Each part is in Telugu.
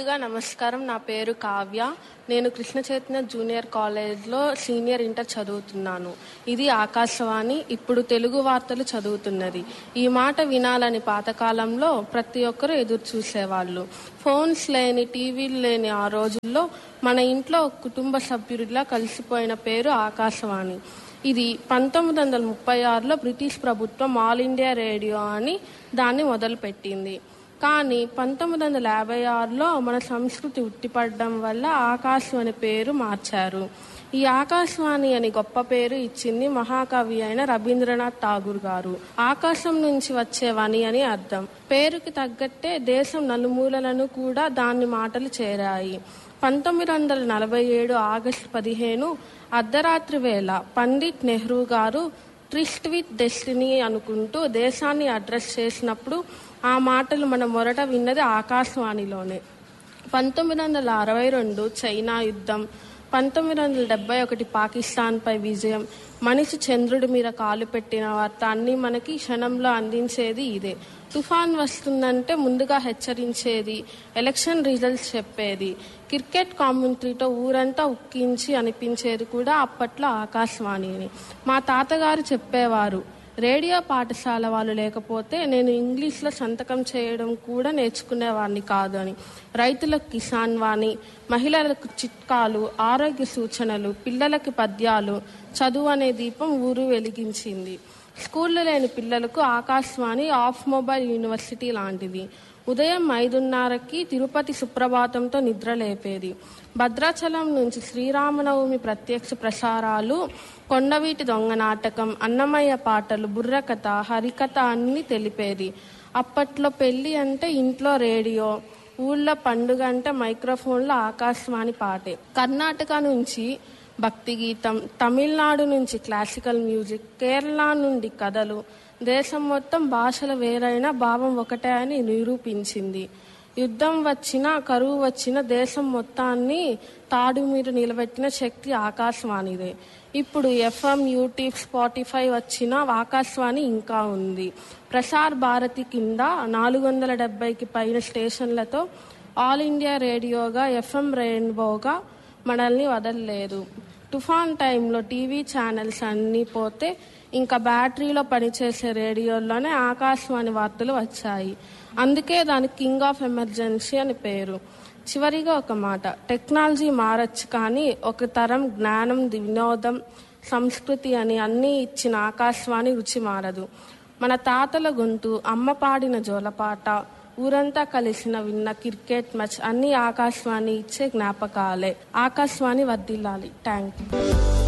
ముందుగా నమస్కారం నా పేరు కావ్య నేను కృష్ణ చైతన్య జూనియర్ కాలేజ్లో సీనియర్ ఇంటర్ చదువుతున్నాను ఇది ఆకాశవాణి ఇప్పుడు తెలుగు వార్తలు చదువుతున్నది ఈ మాట వినాలని పాతకాలంలో ప్రతి ఒక్కరూ ఎదురు చూసేవాళ్ళు ఫోన్స్ లేని టీవీలు లేని ఆ రోజుల్లో మన ఇంట్లో ఒక కుటుంబ సభ్యుడిలా కలిసిపోయిన పేరు ఆకాశవాణి ఇది పంతొమ్మిది వందల ముప్పై ఆరులో బ్రిటిష్ ప్రభుత్వం ఆల్ ఇండియా రేడియో అని దాన్ని మొదలుపెట్టింది కానీ పంతొమ్మిది వందల యాభై ఆరులో మన సంస్కృతి ఉట్టిపడడం వల్ల ఆకాశం అనే పేరు మార్చారు ఈ ఆకాశవాణి అని గొప్ప పేరు ఇచ్చింది మహాకవి అయిన రవీంద్రనాథ్ ఠాగూర్ గారు ఆకాశం నుంచి వచ్చే వని అని అర్థం పేరుకి తగ్గట్టే దేశం నలుమూలలను కూడా దాని మాటలు చేరాయి పంతొమ్మిది వందల నలభై ఏడు ఆగస్టు పదిహేను అర్ధరాత్రి వేళ పండిట్ నెహ్రూ గారు ట్రిస్ట్ విత్ డెస్టినీ అనుకుంటూ దేశాన్ని అడ్రస్ చేసినప్పుడు ఆ మాటలు మనం మొదట విన్నది ఆకాశవాణిలోనే పంతొమ్మిది వందల అరవై రెండు చైనా యుద్ధం పంతొమ్మిది వందల డెబ్బై ఒకటి పాకిస్తాన్పై విజయం మనిషి చంద్రుడి మీద కాలు పెట్టిన వార్త అన్నీ మనకి క్షణంలో అందించేది ఇదే తుఫాన్ వస్తుందంటే ముందుగా హెచ్చరించేది ఎలక్షన్ రిజల్ట్స్ చెప్పేది క్రికెట్ కామెంటరీతో ఊరంతా ఉక్కించి అనిపించేది కూడా అప్పట్లో ఆకాశవాణిని మా తాతగారు చెప్పేవారు రేడియో పాఠశాల వాళ్ళు లేకపోతే నేను ఇంగ్లీష్లో సంతకం చేయడం కూడా నేర్చుకునేవాడిని కాదు అని రైతులకు కిసాన్ వాణి మహిళలకు చిట్కాలు ఆరోగ్య సూచనలు పిల్లలకి పద్యాలు చదువు అనే దీపం ఊరు వెలిగించింది స్కూల్లో లేని పిల్లలకు ఆకాశవాణి ఆఫ్ మొబైల్ యూనివర్సిటీ లాంటిది ఉదయం ఐదున్నరకి తిరుపతి సుప్రభాతంతో నిద్ర లేపేది భద్రాచలం నుంచి శ్రీరామనవమి ప్రత్యక్ష ప్రసారాలు కొండవీటి దొంగ నాటకం అన్నమయ్య పాటలు బుర్రకథ హరికథ అన్ని తెలిపేది అప్పట్లో పెళ్ళి అంటే ఇంట్లో రేడియో ఊళ్ళో పండుగ అంటే మైక్రోఫోన్లో ఆకాశవాణి పాటే కర్ణాటక నుంచి భక్తి గీతం తమిళనాడు నుంచి క్లాసికల్ మ్యూజిక్ కేరళ నుండి కథలు దేశం మొత్తం భాషలు వేరైన భావం ఒకటే అని నిరూపించింది యుద్ధం వచ్చినా కరువు వచ్చిన దేశం మొత్తాన్ని తాడు మీద నిలబెట్టిన శక్తి ఆకాశవాణిదే ఇప్పుడు ఎఫ్ఎం యూట్యూబ్ స్పాటిఫై వచ్చిన ఆకాశవాణి ఇంకా ఉంది ప్రసార్ భారతి కింద నాలుగు వందల డెబ్బైకి పైన స్టేషన్లతో ఆల్ ఇండియా రేడియోగా ఎఫ్ఎం రెయిన్బోగా మనల్ని వదలలేదు తుఫాన్ టైంలో టీవీ ఛానల్స్ అన్నీ పోతే ఇంకా బ్యాటరీలో పనిచేసే రేడియోల్లోనే ఆకాశవాణి వార్తలు వచ్చాయి అందుకే దానికి కింగ్ ఆఫ్ ఎమర్జెన్సీ అని పేరు చివరిగా ఒక మాట టెక్నాలజీ మారచ్చు కానీ ఒక తరం జ్ఞానం వినోదం సంస్కృతి అని అన్నీ ఇచ్చిన ఆకాశవాణి రుచి మారదు మన తాతల గొంతు అమ్మ పాడిన జోలపాట ఊరంతా కలిసిన విన్న క్రికెట్ మ్యాచ్ అన్ని ఆకాశవాణి ఇచ్చే జ్ఞాపకాలే ఆకాశవాణి వర్దిల్లాలి thank you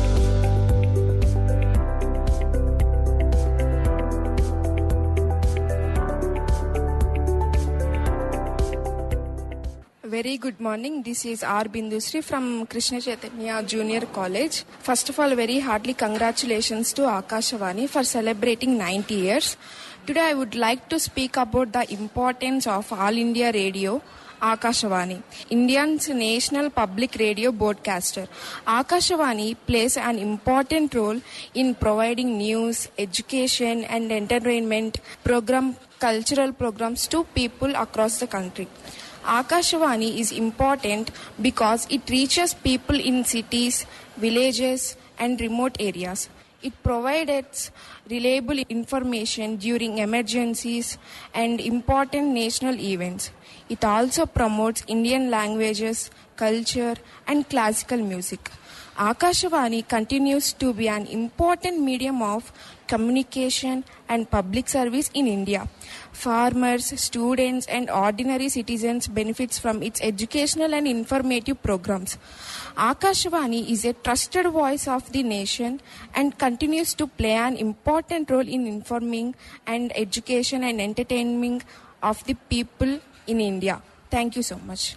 Very good morning. This is R. Bindusri from Krishna Chaitanya Junior College. First of all, very heartily congratulations to Akashavani for celebrating 90 years. Today, I would like to speak about the importance of All India Radio. Akashavani, India's national public radio broadcaster. Akashavani plays an important role in providing news, education, and entertainment program, cultural programs to people across the country. Akashavani is important because it reaches people in cities, villages, and remote areas. It provides reliable information during emergencies and important national events. It also promotes Indian languages, culture, and classical music. Akashavani continues to be an important medium of communication and public service in India. Farmers, students, and ordinary citizens benefits from its educational and informative programs. Akashavani is a trusted voice of the nation and continues to play an important role in informing and education and entertaining of the people in India. Thank you so much.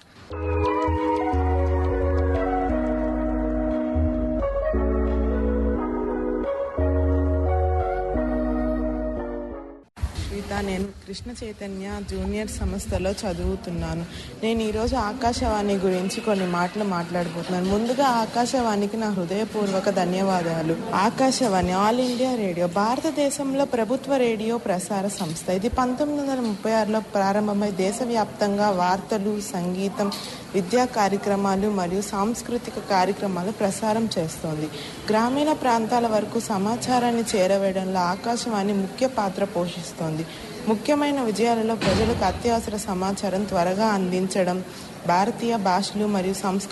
నేను కృష్ణ చైతన్య జూనియర్ సంస్థలో చదువుతున్నాను నేను ఈరోజు ఆకాశవాణి గురించి కొన్ని మాటలు మాట్లాడబోతున్నాను ముందుగా ఆకాశవాణికి నా హృదయపూర్వక ధన్యవాదాలు ఆకాశవాణి ఆల్ ఇండియా రేడియో భారతదేశంలో ప్రభుత్వ రేడియో ప్రసార సంస్థ ఇది పంతొమ్మిది వందల ముప్పై ఆరులో ప్రారంభమై దేశవ్యాప్తంగా వార్తలు సంగీతం విద్యా కార్యక్రమాలు మరియు సాంస్కృతిక కార్యక్రమాలు ప్రసారం చేస్తోంది గ్రామీణ ప్రాంతాల వరకు సమాచారాన్ని చేరవేయడంలో ఆకాశవాణి ముఖ్య పాత్ర పోషిస్తోంది ముఖ్యమైన విజయాలలో ప్రజలకు అత్యవసర సమాచారం త్వరగా అందించడం భారతీయ భాషలు మరియు సంస్కృతి